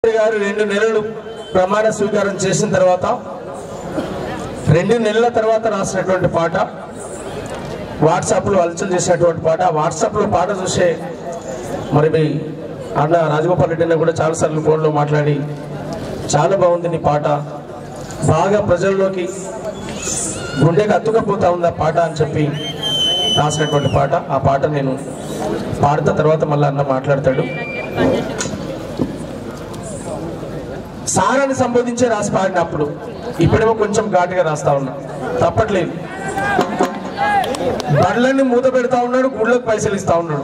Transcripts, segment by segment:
ముఖ్యమంత్రి గారు రెండు నెలలు ప్రమాణ స్వీకారం చేసిన తర్వాత రెండు నెలల తర్వాత రాసినటువంటి పాట వాట్సాప్లో హల్చల్ చేసినటువంటి పాట ఆ వాట్సాప్లో పాట చూసే మరి మీ అన్న రాజగోపాల్ రెడ్డి అన్న కూడా చాలాసార్లు ఫోన్లో మాట్లాడి చాలా బాగుంది నీ పాట బాగా ప్రజల్లోకి గుండెకి అత్తుకపోతా ఉంది ఆ పాట అని చెప్పి రాసినటువంటి పాట ఆ పాట నేను పాడిన తర్వాత మళ్ళీ అన్న మాట్లాడతాడు సారాన్ని సంబోధించే రాసి పాడినప్పుడు ఇప్పుడేమో కొంచెం ఘాటుగా రాస్తా ఉన్నా తప్పట్లేదు బళ్ళని మూత పెడతా ఉన్నాడు గుళ్ళకి పైసలు ఇస్తా ఉన్నాడు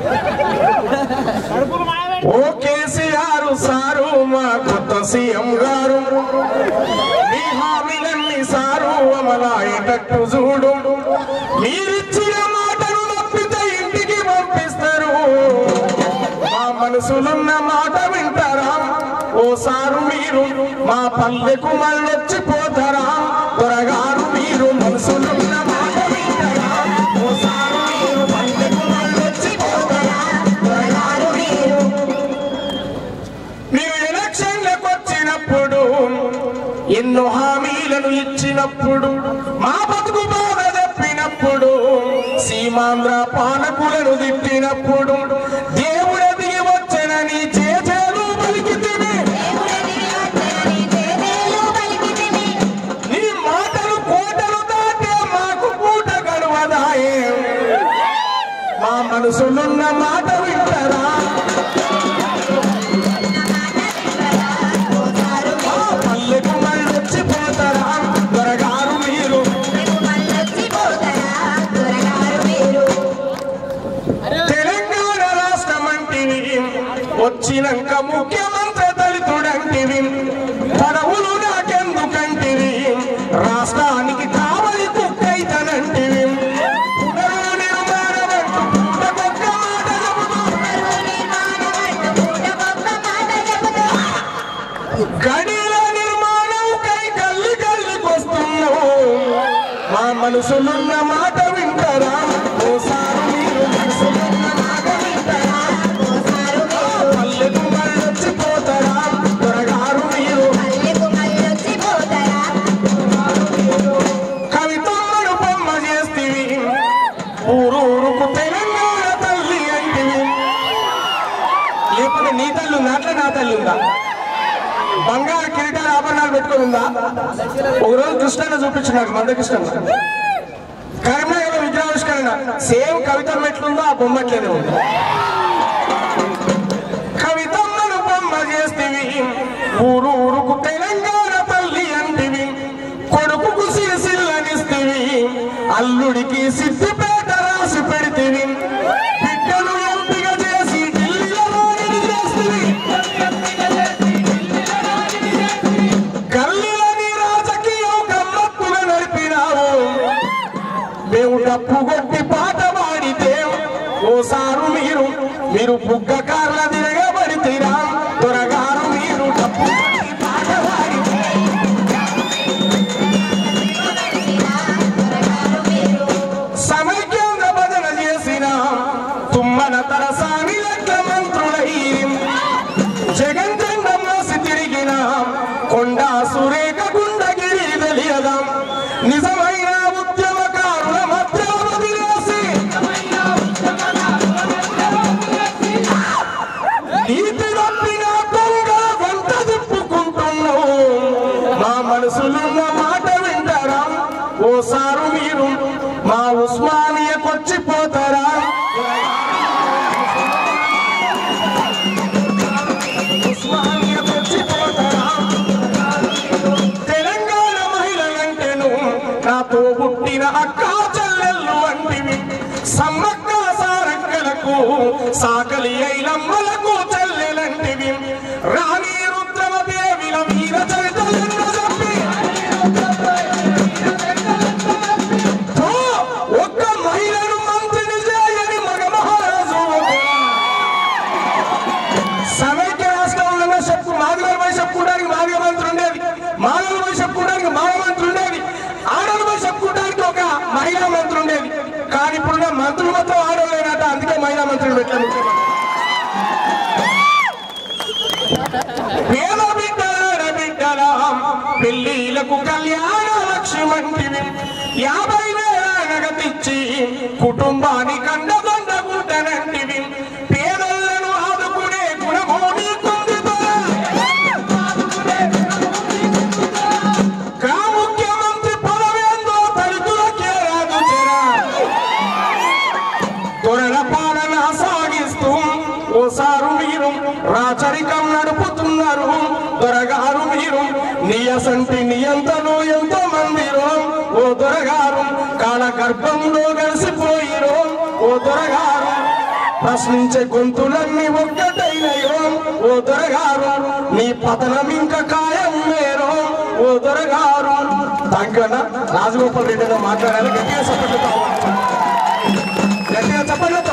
ఓ కేసీఆర్ సారు మా కొత్త సీఎం గారు మీ హామీలన్నీ సారు అమలాయేటట్టు చూడు మీరిచ్చిన మాటను తప్పితే ఇంటికి పంపిస్తారు మా మనసులున్న మాట వింటారా ఓ సారు మీరు మా పల్లెకు మళ్ళొచ్చిపోతారా త్వరగారు మీరు మనసులున్న మాట వింటారా ఓ సారు మీరు పల్లెకు మళ్ళొచ్చిపోతారా త్వరగారు మీరు మీరు ఎలక్షన్లకు వచ్చినప్పుడు ఎన్నో హామీలను ఇచ్చినప్పుడు మా బతుకు బాధ చెప్పినప్పుడు సీమాంధ్ర పాలకులను తిట్టినప్పుడు దేవుడు దిగి వచ్చనని చేసేలు పలికితివి నీ మాటలు కోటలు దాటే మాకు పూట గడవదాయే మా మనసులున్న మాట వింటారా మా పల్లెకు మళ్ళొచ్చిపోతారా త్వరగారు మీరు తెలంగాణ రాష్ట్రం అంటివి వచ్చినాక ముఖ్యమంత్రి దళితుడంటివి పదవులు నాకెందుకంటివి రాష్ట్రానికి కావలి కుక్కైతనంటివి పునరు నిర్మాణం అంటూ పూటకొక్క మాట చెబుతూ గడిల నిర్మాణం కై కల్లి కల్లికొస్తున్నావు మా మనసులున్న మాట వింటారా ఓసారి మీరు మనసులున్న మాట వింటారా ఆ పల్లెకు మళ్ళొచ్చిపోతారా త్వరగారు మీరు కవితమ్మను బొమ్మ చేస్తివి ఊరూరుకు తెలంగాణ తల్లి అంటివి లేకపోతే నీ తల్లి ఉందా అట్లా నా తల్లి ఉందా బంగారు కిరీటాలు ఆభరణాలు పెట్టుకొని ఉందా ఒకరోజు కృష్ణన్న చూపించిన నాకు మందకృష్ణ కరీంనగర్ విగ్రహావిష్కరణ సేమ్ కవితం ఎట్లుందో ఆ బొమ్మ అట్లనే ఉంది కవితమ్మను బొమ్మ చేస్తేవి ఊరు ఊరుకు తెలంగాణ తల్లి అంటివి కొడుకుకు సిరిసిల్లనిస్తేవి అల్లుడికి సిద్దిపేట రాసి పెడితేవి బిడ్డను ఎంపిక చేసి ఢిల్లీలో రాణిని చేస్తేవి గల్లీలని రాజకీయం గమ్మత్తుగా నడిపినావు మేము డప్పు కొట్టి పాట పాడితే ఓసారు మీరు మీరు బుగ్గ కార్ల తిరగబడితేరా త్వరగారు మీరు డప్పు కొట్టి పాట పాడితే సమైక్యంగా భజన చేసిన తుమ్మన తరసాని లెక్క మంత్రులై జగన్ జెండం మోసి తిరిగిన కొండా సురేఖ గుండగిరి తెలియదా నిజమైన ఉద్యమకారుల మధ్య వదిలేసి నీతి తప్పిన దొంగ వంట తిప్పుకుంటున్నావు మా మనసులున్న మాట వింటారా ఓసారు మీరు మా ఉస్మానియాకొచ్చిపోతారా ఉస్మానియాకొచ్చిపోతారా తెలంగాణ మహిళలంటేను నాతో పుట్టిన అక్క చెల్లెళ్ళు వంటివి సమ్మక్క సారక్కలకు సాకలి ఐలమ్మలకు చెల్లెలంటివి రాణి రుద్రమదేవిల వీర చరితలను చెప్పి ఓ, ఒక్క మహిళను మంత్రిని చేయని మగ మహారాజు సమైక్య రాష్ట్రంలో చెప్పు మాదిగల పోయి చెప్పుకోవడానికి మాదిగ మంత్రి ఉండేది మాదిగల పోయి చెప్పుకోవడానికి మాదిగ మంత్రి ఉండేది ఆడలు పోయి చెప్పుకోవడానికి ఒక మహిళా మంత్రి ఉండేది కానీ ఇప్పుడు మంత్రులు మొత్తం ఆడలేనట అందుకే మహిళా మంత్రులు పెట్టారు పేద బిడ్డల బిడ్డల పెళ్లిలకు కళ్యాణ లక్ష్యమంటివి యాభై వేల నగతిచ్చి కుటుంబాన్ని కండదండ గుడ్డనంటివి పేదలను ఆదుకునే గుణమో నీకుందిదా కా ముఖ్యమంత్రి పదవేందో తలుపులకే రాదు చెరా దొరల పాలన సాగిస్తూ ఓసారు మీరు రాచరికం నడుపుతున్నారు దొరగారు మీరు నియసంటి నియంతలు ఎంతో మందిరో ఓ దొరగారు కాల గర్భంలో కలిసిపోయిరో ఓ దొరగారు ప్రశ్నించే గొంతులన్నీ ఒక్కటైనయో ఓ దొరగారు నీ పతనం ఇంకా ఖాయం వేరో ఓ దొరగారు తగ్గన రాజగోపాల్ రెడ్డితో మాట్లాడాలి గట్టిగా చెప్పండి గట్టిగా చెప్పండి